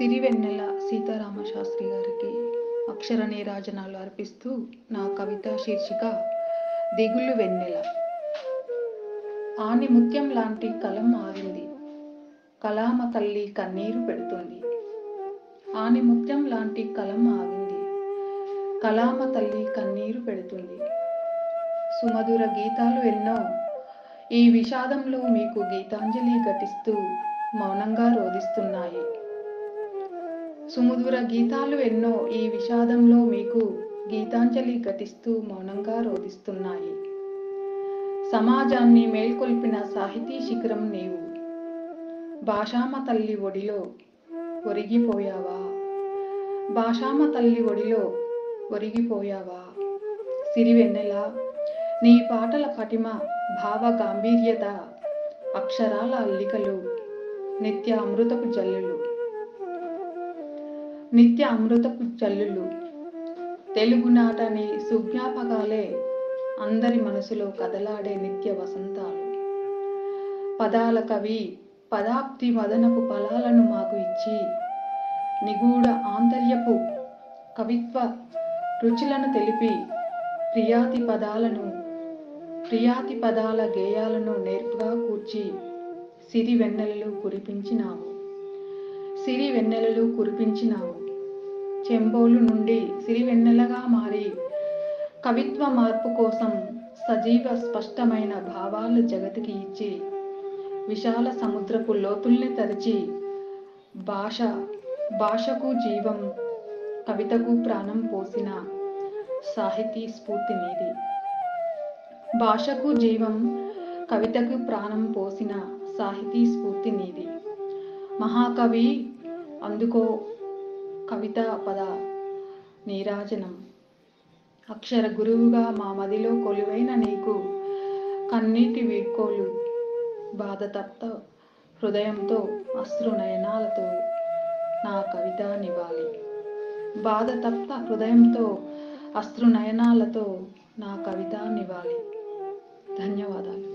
సిరివెన్నెల సీతారామ శాస్త్రి గారికి అక్షర నీరాజనాలు అర్పిస్తూ నా కవిత శీర్షిక దిగులు వెన్నెల ఆని ముత్యం లాంటి కలం ఆగింది కలామ తల్లి కన్నీరు పెడుతుంది ఆని ముత్యం లాంటి కలం ఆగింది కలామ తల్లి కన్నీరు పెడుతుంది సుమధుర గీతాలు ఎన్నో ఈ విషాదంలో మీకు గీతాంజలి ఘటిస్తూ మౌనంగా రోధిస్తున్నాయి సుమధుర గీతాలు ఎన్నో ఈ విషాదంలో మీకు గీతాంజలి ఘటిస్తూ మౌనంగా రోధిస్తున్నాయి సమాజాన్ని మేల్కొల్పిన సాహితీ శిఖరం నీవు భాషామ తల్లి ఒడిలో ఒరిగిపోయావా భాషామ తల్లి ఒడిలో ఒరిగిపోయావా సిరివెన్నెల నీ పాటల పటిమ భావ గాంభీర్యత అక్షరాల అల్లికలు నిత్య అమృతపు జల్లులు నిత్య అమృతపు జల్లులు తెలుగునాటని సుజ్ఞాపకాలే అందరి మనసులో కదలాడే నిత్య వసంతాలు పదాల కవి పదాప్తి మదనపు ఫలాలను మాకు ఇచ్చి నిగూఢ ఆంతర్యపు కవిత్వ రుచులను తెలిపి ప్రియాతి పదాలను ప్రియాతి పదాల గేయాలను నేర్పుగా కూర్చి సిరి వెన్నెలలు కురిపించినావు సిరి వెన్నెలలు కురిపించినావు చెంబోలు నుండి సిరివెన్నెలగా మారి కవిత్వ మార్పు కోసం సజీవ స్పష్టమైన భావాలు జగతికి ఇచ్చి విశాల సముద్రపు లోతుల్ని తరిచి భాష భాషకు జీవం కవితకు ప్రాణం పోసిన సాహితీ స్ఫూర్తి నీది భాషకు జీవం కవితకు ప్రాణం పోసిన సాహితీ స్ఫూర్తి నీది మహాకవి అందుకో కవిత పద నీరాజనం అక్షర గురువుగా మా మదిలో కొలువైన నీకు కన్నీటి వీడ్కోలు బాధతప్త హృదయంతో అశ్రు నయనాలతో నా కవిత నివాలి బాధతప్త హృదయంతో అశ్రు నయనాలతో నా కవిత నివాలి ధన్యవాదాలు